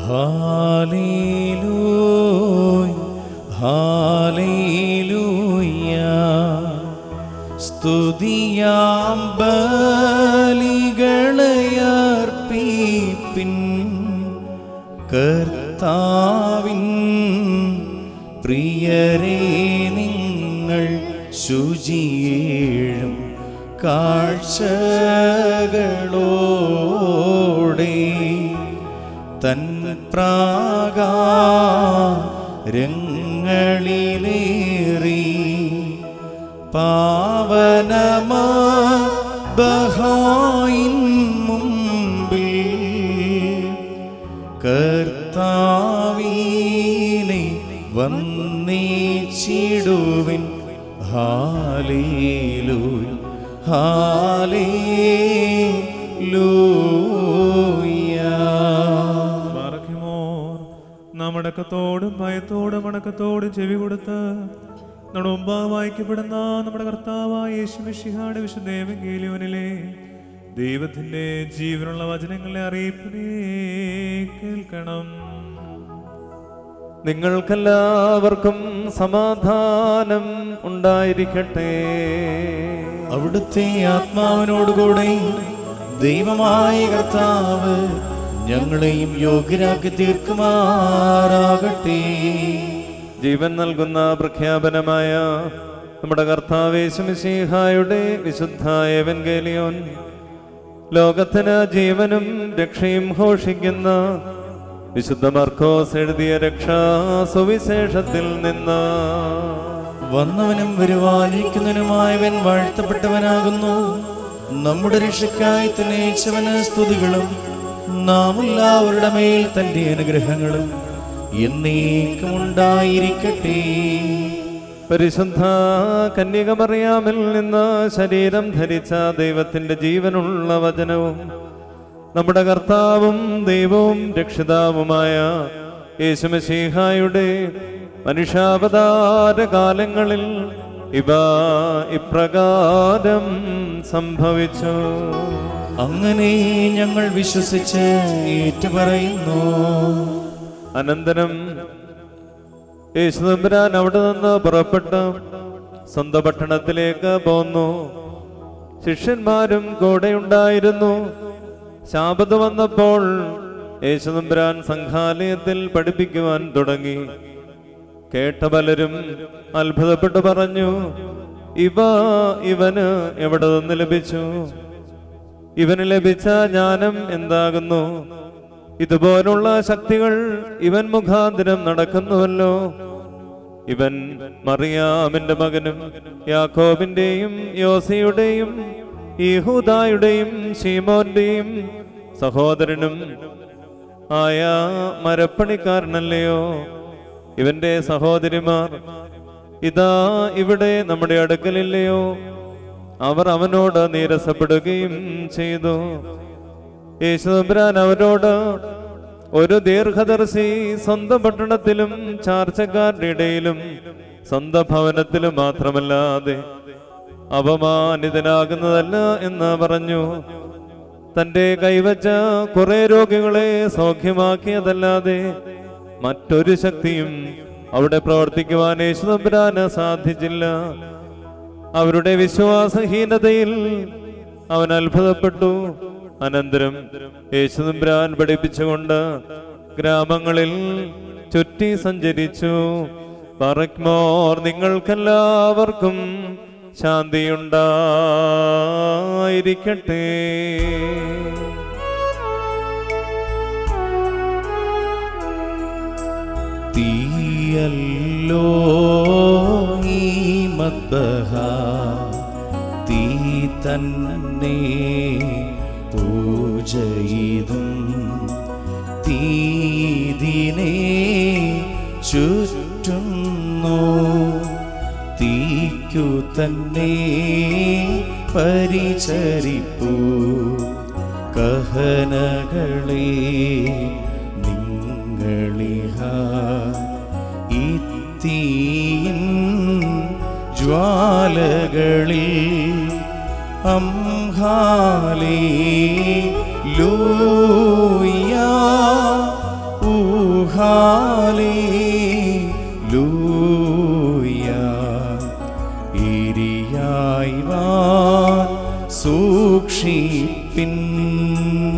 hallelujah hallelujah സ്തുതിയാം ബലികളയർപ്പിപ്പിൻ കർത്താവിൻ പ്രിയരേ നിങ്ങൾ ശുചിയേഴും കാഴ്ചകളോടെ തൻ പ്രാകാരങ്ങളിലേറി പാവനമാ ബഹായിൻ മുമ്പിൽ കർത്താവീനെ വന്നേച്ചിടുവിൻ ഹാലേലൂയ ഹാലേലൂയ മറക്കുമോർ നാം അടക്കത്തോടും ഭയത്തോടും അടക്കത്തോടും ചെവി കൊടുത്ത് നമ്മുടെ മുമ്പാ വായിക്കപ്പെടുന്ന നമ്മുടെ കർത്താവായ യേശുമിഷിഹാട് വിശുദ്ധേവങ്കേലിയോനിലെ ദൈവത്തിന്റെ ജീവനുള്ള വചനങ്ങളെ അറിയിപ്പിനെ കേൾക്കണം നിങ്ങൾക്കെല്ലാവർക്കും സമാധാനം ഉണ്ടായിരിക്കട്ടെ അവിടുത്തെ ആത്മാവിനോടുകൂടെ ദൈവമായ കർത്താവ് ഞങ്ങളെയും യോഗ്യരാക്കി തീർക്കുമാറാകട്ടെ ജീവൻ നൽകുന്ന പ്രഖ്യാപനമായ നമ്മുടെ കർത്താവേശുമിശിഹായുടെ വിശുദ്ധ എവൻഗേലിയോൻ ലോകത്തിന് ജീവനും രക്ഷയും ഘോഷിക്കുന്ന വിശുദ്ധ മർക്കോസ് എഴുതിയ രക്ഷാ സുവിശേഷത്തിൽ നിന്ന് വന്നവനും വരുവാനിരിക്കുന്നവനുമായവൻ വാഴ്ത്തപ്പെട്ടവനാകുന്നു നമ്മുടെ രക്ഷയ്ക്കായി തന്നേച്ചവന് സ്തുതികളും നാം എല്ലാവരുടെ മേൽ തന്റെ അനുഗ്രഹങ്ങളും എന്നേക്കും ഉണ്ടായിരിക്കട്ടെ പരിശുദ്ധ കന്യകമറിയാമിൽ നിന്ന് ശരീരം ധരിച്ച ദൈവത്തിന്റെ ജീവനുള്ള വചനവും നമ്മുടെ കർത്താവും ദൈവവും രക്ഷിതാവുമായ യേശുമശീഹായുടെ മനുഷ്യാവതാര കാലങ്ങളിൽ ഇവ ഇപ്രകാരം സംഭവിച്ചു അങ്ങനെ ഞങ്ങൾ വിശ്വസിച്ച് ഏറ്റുപറയുന്നു അനന്തരം യേശുദമ്പുരാൻ അവിടെ നിന്ന് പുറപ്പെട്ട് സ്വന്തം പട്ടണത്തിലേക്ക് പോന്നു ശിഷ്യന്മാരും കൂടെയുണ്ടായിരുന്നു ശാപത് വന്നപ്പോൾ യേശുദമ്പുരാൻ സംഘാലയത്തിൽ പഠിപ്പിക്കുവാൻ തുടങ്ങി കേട്ട പലരും അത്ഭുതപ്പെട്ടു പറഞ്ഞു ഇവ ഇവന് എവിടെ നിന്ന് ലഭിച്ചു ഇവന് ലഭിച്ച ജ്ഞാനം എന്താകുന്നു ഇതുപോലുള്ള ശക്തികൾ ഇവൻ മുഖാന്തരം നടക്കുന്നുവല്ലോ ഇവൻ മറിയാമിന്റെ മകനും യാക്കോബിന്റെയും യോസയുടെയും യഹൂദായുടെയും ശീമോന്റെയും സഹോദരനും ആയ മരപ്പണിക്കാരനല്ലയോ ഇവന്റെ സഹോദരിമാർ ഇതാ ഇവിടെ നമ്മുടെ അടുക്കലില്ലയോ അവർ അവനോട് നീരസപ്പെടുകയും ചെയ്തു യേശുദമ്പുരാൻ അവരോട് ഒരു ദീർഘദർശി സ്വന്തം പട്ടണത്തിലും ചാർച്ചക്കാരുടെ ഇടയിലും സ്വന്തം ഭവനത്തിലും മാത്രമല്ലാതെ അപമാനിതനാകുന്നതല്ല എന്ന് പറഞ്ഞു തന്റെ കൈവച്ച കുറെ രോഗികളെ സൗഖ്യമാക്കിയതല്ലാതെ മറ്റൊരു ശക്തിയും അവിടെ പ്രവർത്തിക്കുവാൻ യേശുദമ്പുരാന് സാധിച്ചില്ല അവരുടെ വിശ്വാസഹീനതയിൽ അവൻ അത്ഭുതപ്പെട്ടു അനന്തരം യേശുദമ്പുരാൻ പഠിപ്പിച്ചുകൊണ്ട് ഗ്രാമങ്ങളിൽ ചുറ്റി സഞ്ചരിച്ചു പറക്മോർ നിങ്ങൾക്കെല്ലാവർക്കും ശാന്തിയുണ്ടായിരിക്കട്ടെ തീയല്ലോ ഈ മദ്ബഹ തീ തന്നെ പൂജയിതും തീതിനെ ചുറ്റുന്നു തീക്കു തന്നെ പരിചരിപ്പൂ കഹനകളെ നിങ്ങളിഹ ഇത്തീയിൻ ജ്വാലകളിൽ അംഹാലേ ലൂയ ഹാലേലൂയ ഇരിയായി വാൻ സൂക്ഷിപ്പിൻ